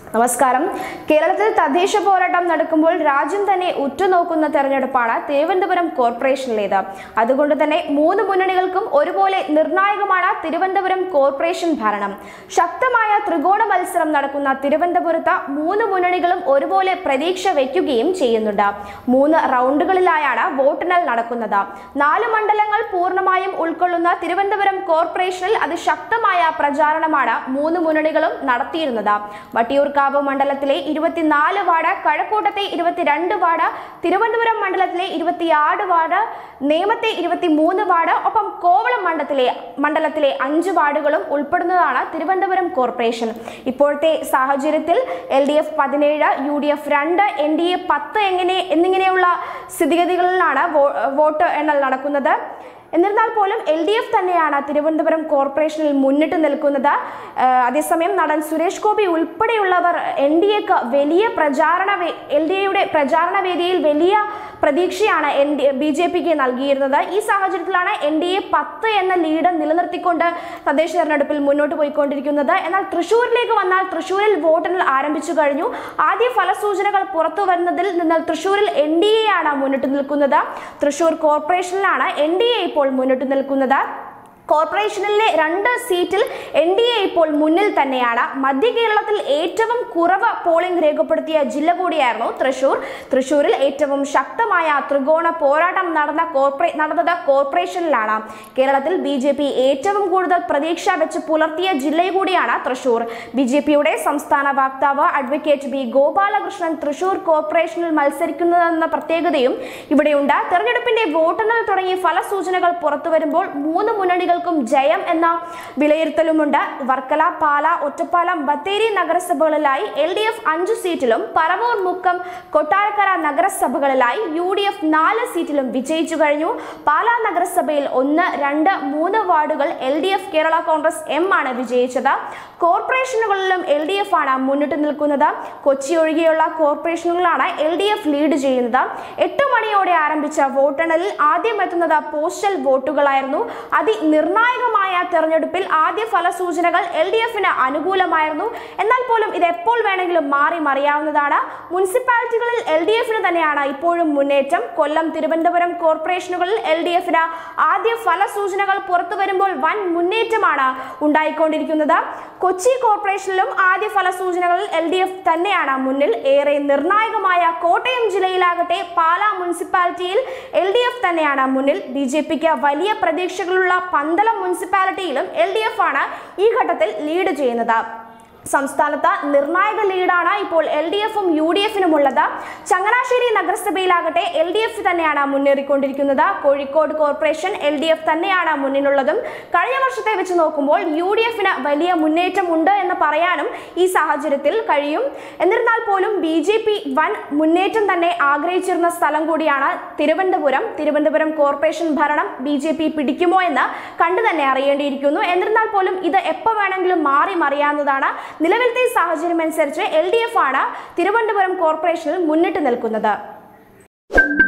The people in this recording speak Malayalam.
നമസ്കാരം കേരളത്തിൽ തദ്ദേശ പോരാട്ടം നടക്കുമ്പോൾ രാജ്യം തന്നെ ഉറ്റുനോക്കുന്ന തെരഞ്ഞെടുപ്പാണ് തിരുവനന്തപുരം കോർപ്പറേഷനിലേത് അതുകൊണ്ട് തന്നെ മൂന്ന് മുന്നണികൾക്കും ഒരുപോലെ നിർണായകമാണ് തിരുവനന്തപുരം കോർപ്പറേഷൻ ഭരണം ശക്തമായ ത്രികോണ മത്സരം നടക്കുന്ന തിരുവനന്തപുരത്ത് മൂന്ന് മുന്നണികളും ഒരുപോലെ പ്രതീക്ഷ വയ്ക്കുകയും ചെയ്യുന്നുണ്ട് മൂന്ന് റൗണ്ടുകളിലായാണ് വോട്ടെണ്ണൽ നടക്കുന്നത് നാല് മണ്ഡലങ്ങൾ പൂർണ്ണമായും ഉൾക്കൊള്ളുന്ന തിരുവനന്തപുരം കോർപ്പറേഷനിൽ അതിശക്തമായ പ്രചാരണമാണ് മൂന്ന് മുന്നണികളും നടത്തിയിരുന്നത് വട്ടിയൂർക്കാവ് മണ്ഡലത്തിലെ ഇരുപത്തിനാല് വാർഡ് കഴക്കൂട്ടത്തെ ഇരുപത്തിരണ്ട് വാർഡ് തിരുവനന്തപുരം മണ്ഡലത്തിലെ ഇരുപത്തിയാറ് വാർഡ് നേമത്തെ ഇരുപത്തിമൂന്ന് വാർഡ് ഒപ്പം കോവളം മണ്ഡലത്തിലെ മണ്ഡലത്തിലെ അഞ്ച് വാർഡുകളും ഉൾപ്പെടുന്നതാണ് തിരുവനന്തപുരം കോർപ്പറേഷൻ ഇപ്പോഴത്തെ സാഹചര്യത്തിൽ എൽ ഡി എഫ് പതിനേഴ് യു ഡി എഫ് രണ്ട് എൻ ഡി എ പത്ത് എങ്ങനെ എന്നിങ്ങനെയുള്ള സ്ഥിതിഗതികളിലാണ് വോ- വോട്ട് എണ്ണൽ നടക്കുന്നത് എന്നിരുന്നാൽ പോലും എൽ ഡി എഫ് തന്നെയാണ് തിരുവനന്തപുരം കോർപ്പറേഷനിൽ മുന്നിട്ട് നിൽക്കുന്നത് ഏഹ് അതേസമയം നടൻ സുരേഷ് ഗോപി ഉൾപ്പെടെയുള്ളവർ എൻ ഡി എക്ക് വലിയ പ്രചാരണ എൽ ഡി എയുടെ പ്രചാരണ വേദിയിൽ വലിയ പ്രതീക്ഷയാണ് എൻ ഡി ബി ജെ പിക്ക് നൽകിയിരുന്നത് ഈ സാഹചര്യത്തിലാണ് എൻ ഡി എ പത്ത് എന്ന ലീഡ് നിലനിർത്തിക്കൊണ്ട് തദ്ദേശ തെരഞ്ഞെടുപ്പിൽ മുന്നോട്ട് പോയിക്കൊണ്ടിരിക്കുന്നത് എന്നാൽ തൃശ്ശൂരിലേക്ക് വന്നാൽ തൃശ്ശൂരിൽ വോട്ടെണ്ണൽ ആരംഭിച്ചു കഴിഞ്ഞു ആദ്യ ഫലസൂചനകൾ പുറത്തു വരുന്നതിൽ നിന്ന് തൃശ്ശൂരിൽ എൻ ഡി എ ആണ് മുന്നിട്ട് നിൽക്കുന്നത് തൃശ്ശൂർ കോർപ്പറേഷനിലാണ് എൻ ഡി എ ഇപ്പോൾ മുന്നിട്ട് നിൽക്കുന്നത് കോർപ്പറേഷനിലെ രണ്ട് സീറ്റിൽ എൻ ഡി എ ഇപ്പോൾ മുന്നിൽ തന്നെയാണ് മധ്യ കേരളത്തിൽ ഏറ്റവും കുറവ് പോളിംഗ് രേഖപ്പെടുത്തിയ ജില്ല കൂടിയായിരുന്നു തൃശൂർ തൃശൂരിൽ ഏറ്റവും ശക്തമായ ത്രികോണ പോരാട്ടം നടന്ന കോർപ്പറേ നടന്നത് കോർപ്പറേഷനിലാണ് കേരളത്തിൽ ബി ജെ പി ഏറ്റവും കൂടുതൽ പ്രതീക്ഷ വെച്ച് പുലർത്തിയ ജില്ല കൂടിയാണ് തൃശൂർ ബി ജെ പിയുടെ സംസ്ഥാന വക്താവ് അഡ്വക്കേറ്റ് ബി ഗോപാലകൃഷ്ണൻ തൃശൂർ കോർപ്പറേഷനിൽ മത്സരിക്കുന്നതെന്ന പ്രത്യേകതയും ഇവിടെയുണ്ട് തെരഞ്ഞെടുപ്പിന്റെ വോട്ടെണ്ണൽ തുടങ്ങിയ ഫലസൂചനകൾ പുറത്തു വരുമ്പോൾ മൂന്ന് മുന്നണികൾക്കും ജയം എന്ന വിലയിരുത്തലുമുണ്ട് വർക്കല പാല ഒറ്റപ്പാലം ബത്തേരി നഗരസഭകളിലായി എൽ ഡി എഫ് അഞ്ച് സീറ്റിലും പറവൂർ മുക്കം കൊട്ടാരക്കര നഗരസഭകളിലായി യു ഡി എഫ് നാല് സീറ്റിലും വിജയിച്ചു കഴിഞ്ഞു പാലാ നഗരസഭയിൽ ഒന്ന് രണ്ട് മൂന്ന് വാർഡുകൾ L D F Kerala Congress M ആണ് വിജയിച്ചത് കോർപ്പറേഷനുകളിലും എൽ ഡി എഫ് ആണ് മുന്നിട്ട് നിൽക്കുന്നത് കൊച്ചി ഒഴികെയുള്ള കോർപ്പറേഷനുകളാണ് എൽ ഡി എഫ് ലീഡ് ചെയ്യുന്നത് എട്ട് മണിയോടെ ആരംഭിച്ച വോട്ടെണ്ണലിൽ ആദ്യം എത്തുന്നത് പോസ്റ്റൽ വോട്ടുകളായിരുന്നു അതിനിർണായകമായ തെരഞ്ഞെടുപ്പിൽ ആദ്യ ഫലസൂചനകൾ എൽ ഡി എഫിന് അനുകൂലമായിരുന്നു എന്നാൽ പോലും ഇത് എപ്പോൾ വേണമെങ്കിലും മാറി മറിയാവുന്നതാണ് മുനിസിപ്പാലിറ്റികളിൽ എൽ ഡി എഫിന് തന്നെയാണ് ഇപ്പോഴും മുന്നേറ്റം കൊല്ലം തിരുവനന്തപുരം കോർപ്പറേഷനുകളിൽ എൽ ഡി എഫിന് ആദ്യ ഫലസൂചനകൾ പുറത്തു വരുമ്പോൾ വൻ മുന്നേറ്റമാണ് ഉണ്ടായിക്കൊണ്ടിരിക്കുന്നത് കൊച്ചി കോർപ്പറേഷനിലും ആദ്യ ഫലസൂചനകളിൽ എൽ ഡി എഫ് തന്നെയാണ് മുന്നിൽ ഏറെ നിർണായകമായ കോട്ടയം ജില്ലയിലാകട്ടെ പാലാ മുനിസിപ്പാലിറ്റിയിൽ എൽ ഡി എഫ് തന്നെയാണ് മുന്നിൽ ബി ജെ പിക്ക് വലിയ പ്രതീക്ഷകളുള്ള പന്തളം മുനിസിപ്പാലിറ്റിയിലും എൽ ഡി എഫ് ആണ് ഈ ഘട്ടത്തിൽ ലീഡ് ചെയ്യുന്നത് സംസ്ഥാനത്ത് നിർണായക ലീഡാണ് ഇപ്പോൾ എൽ ഡി എഫും യു ഡി എഫിനും ഉള്ളത് ചങ്ങനാശ്ശേരി നഗരസഭയിലാകട്ടെ എൽ ഡി എഫ് തന്നെയാണ് മുന്നേറിക്കൊണ്ടിരിക്കുന്നത് Kozhikode corporation L D F തന്നെയാണ് മുന്നിലുള്ളതും കഴിഞ്ഞ വർഷത്തെ വെച്ച് നോക്കുമ്പോൾ യു ഡി എഫിന് വലിയ മുന്നേറ്റം ഉണ്ട് എന്ന് പറയാനും ഈ സാഹചര്യത്തിൽ കഴിയും എന്നിരുന്നാൽ പോലും ബി ജെ പി വൻ മുന്നേറ്റം തന്നെ ആഗ്രഹിച്ചിരുന്ന സ്ഥലം കൂടിയാണ് തിരുവനന്തപുരം തിരുവനന്തപുരം കോർപ്പറേഷൻ ഭരണം ബി ജെ പി പിടിക്കുമോ എന്ന് കണ്ടു തന്നെ അറിയേണ്ടിയിരിക്കുന്നു എന്നിരുന്നാൽ പോലും ഇത് എപ്പോൾ വേണമെങ്കിലും മാറി മറിയാവുന്നതാണ് നിലവിലത്തെ സാഹചര്യം അനുസരിച്ച് എൽ ഡി എഫ് ആണ് തിരുവനന്തപുരം കോർപ്പറേഷനിൽ മുന്നിട്ട് നിൽക്കുന്നത്